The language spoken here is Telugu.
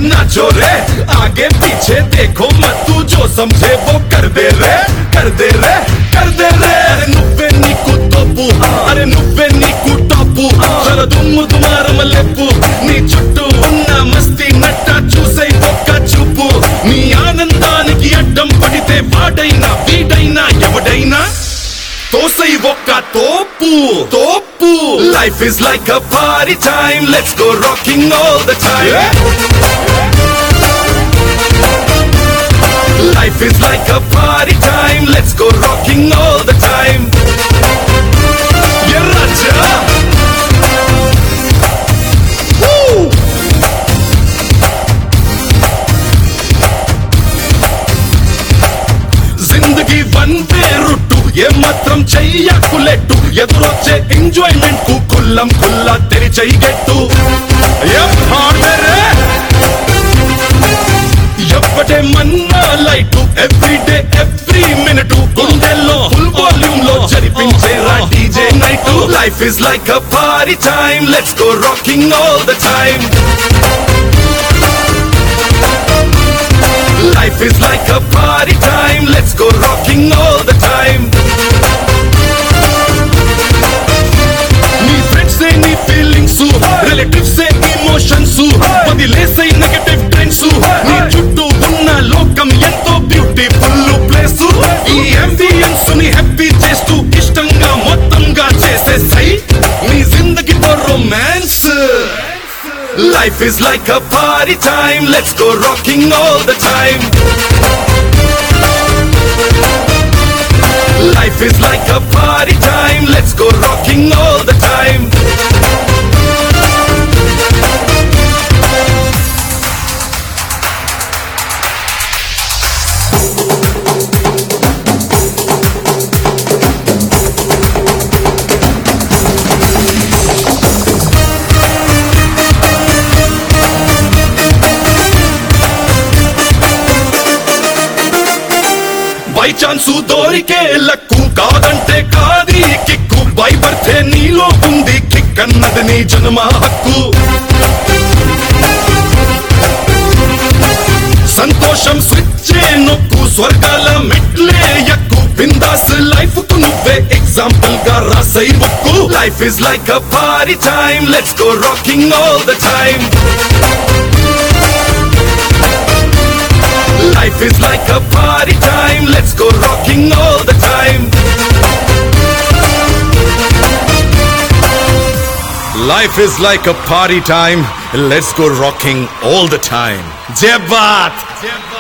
नाचो रे आगे पीछे देखो मत तू जो समझे वो कर दे रे कर दे रे कर दे रे అరే నువ్వే నీకు తప్పు అరే నువ్వే నీకు టాపు చల దుమ్ము దుమారం లెప్పు నీ చుట్టూ ఉన్న మస్తి నట్ట చూసే ఒక్క చూపు నీ ఆనందానికి అడ్డం పడితే వాడైనా వీడైనా ఎవడైనా తోసై ఒక్క తోపు తోపు life is like a party time let's go rocking all the time life is like a party time let's go rocking all the time ఎర్రచ్చా జిందగీ వన్ వే రుట్టు ఏమాత్రం చెయ్యకులెట్టు ఎదురొచ్చే ఎంజాయ్మెంట్ కు కుల్లం కుల్లా తెరి చెయ్యగెట్టు ఎప్పటే మన్నా light every day every minute గుండెల్లో ఫుల్ వాల్యూమ్ లో జరిపించేరా DJ night life is like a party time let's go rocking all the time Life is like a party time. Let's go rocking all the time. నీ ఫ్రెండ్స్ నీ ఫీలింగ్స్ రిలేటివ్స్ ఇమోషన్స్ వదిలేసే నెగటివ్ ట్రెండ్స్ నీ చుట్టూ ఉన్న లోకం ఎంతో బ్యూటిఫుల్ ప్లేస్ ఈ అంబియన్స్ ని హ్యాపీ చేస్తూ ఇష్టంగా మొత్తంగా చేసేసై నీ జిందగీతో romance Life is like a party time. Let's go rocking all the time. Life is like a party time. Let's go rocking all the time. By chance దోరికే లక్కు కాదంటే కాది కిక్కు బై బర్తే నీలో ఉంది కిక్ అన్నది నీ జన్మ హక్కు సంతోషం స్విచ్ నొక్కు స్వర్గాల మెట్లే ఎక్కు బిందాస్ లైఫ్ కు నువ్వే ఎగ్జాంపుల్ గా రాసై book life is like a party time let's go rocking all the time Life is like a party time. Let's go rocking all the time. Life is like a party time. Let's go rocking all the time. Jai Baat!